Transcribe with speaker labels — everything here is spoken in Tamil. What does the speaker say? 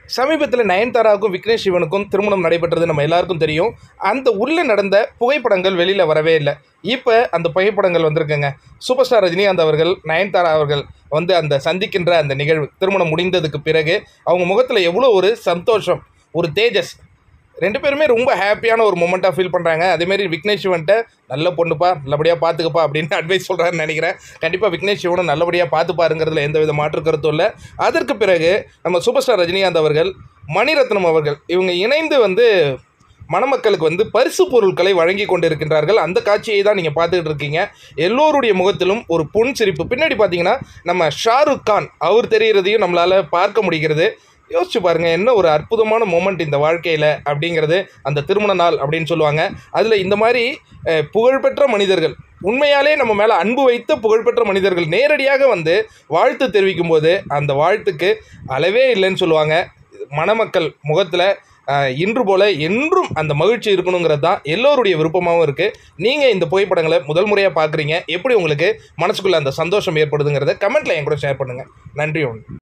Speaker 1: சமீபத்தில் நயன்தாராவுக்கும் விக்னேஷ் சிவனுக்கும் திருமணம் நடைபெற்றது நம்ம எல்லாருக்கும் தெரியும் அந்த உள்ளே நடந்த புகைப்படங்கள் வெளியில் வரவே இல்லை இப்போ அந்த புகைப்படங்கள் வந்திருக்குங்க சூப்பர் ஸ்டார் ரஜினிகாந்த் அவர்கள் நயன்தாரா அவர்கள் வந்து அந்த சந்திக்கின்ற அந்த நிகழ்வு திருமணம் முடிந்ததுக்கு பிறகு அவங்க முகத்தில் எவ்வளோ ஒரு சந்தோஷம் ஒரு தேஜஸ் ரெண்டு பேருமே ரொம்ப ஹாப்பியான ஒரு மூமெண்ட்டாக ஃபீல் பண்ணுறாங்க அதேமாரி விக்னேஷ் சிவன்ட்ட நல்ல பொண்ணுப்பா நல்லபடியாக பார்த்துக்கப்பா அப்படின்னு அட்வைஸ் சொல்கிறாருன்னு நினைக்கிறேன் கண்டிப்பாக விக்னேஷ் சிவனும் நல்லபடியாக பார்த்துப்பாருங்கிறதுல எந்த வித மாற்று கருத்தும் இல்லை அதற்கு பிறகு நம்ம சூப்பர் ஸ்டார் ரஜினிகாந்த் அவர்கள் மணிரத்னம் அவர்கள் இவங்க இணைந்து வந்து மணமக்களுக்கு வந்து பரிசு பொருட்களை வழங்கி கொண்டிருக்கின்றார்கள் அந்த காட்சியை தான் நீங்கள் பார்த்துக்கிட்டு இருக்கீங்க எல்லோருடைய முகத்திலும் ஒரு புன் சிரிப்பு பின்னாடி பார்த்தீங்கன்னா நம்ம ஷாருக் கான் அவர் தெரிகிறதையும் நம்மளால் பார்க்க முடிகிறது யோசிச்சு பாருங்க என்ன ஒரு அற்புதமான மூமெண்ட் இந்த வாழ்க்கையில் அப்படிங்கிறது அந்த திருமண நாள் அப்படின்னு சொல்லுவாங்க அதில் இந்த மாதிரி அஹ், புகழ்பெற்ற மனிதர்கள் உண்மையாலே நம்ம மேலே அன்பு வைத்த புகழ்பெற்ற மனிதர்கள் நேரடியாக வந்து வாழ்த்து தெரிவிக்கும் போது அந்த வாழ்த்துக்கு அளவே இல்லைன்னு சொல்லுவாங்க மணமக்கள் முகத்தில் இன்று போல என்றும் அந்த மகிழ்ச்சி இருக்கணுங்கிறது தான் எல்லோருடைய விருப்பமாகவும் இருக்குது நீங்கள் இந்த புகைப்படங்களை முதல் முறையாக பார்க்குறீங்க எப்படி உங்களுக்கு மனசுக்குள்ளே அந்த சந்தோஷம் ஏற்படுதுங்கிறத கமெண்ட்டில் என் கூட ஷேர் பண்ணுங்கள் நன்றி ஒன்று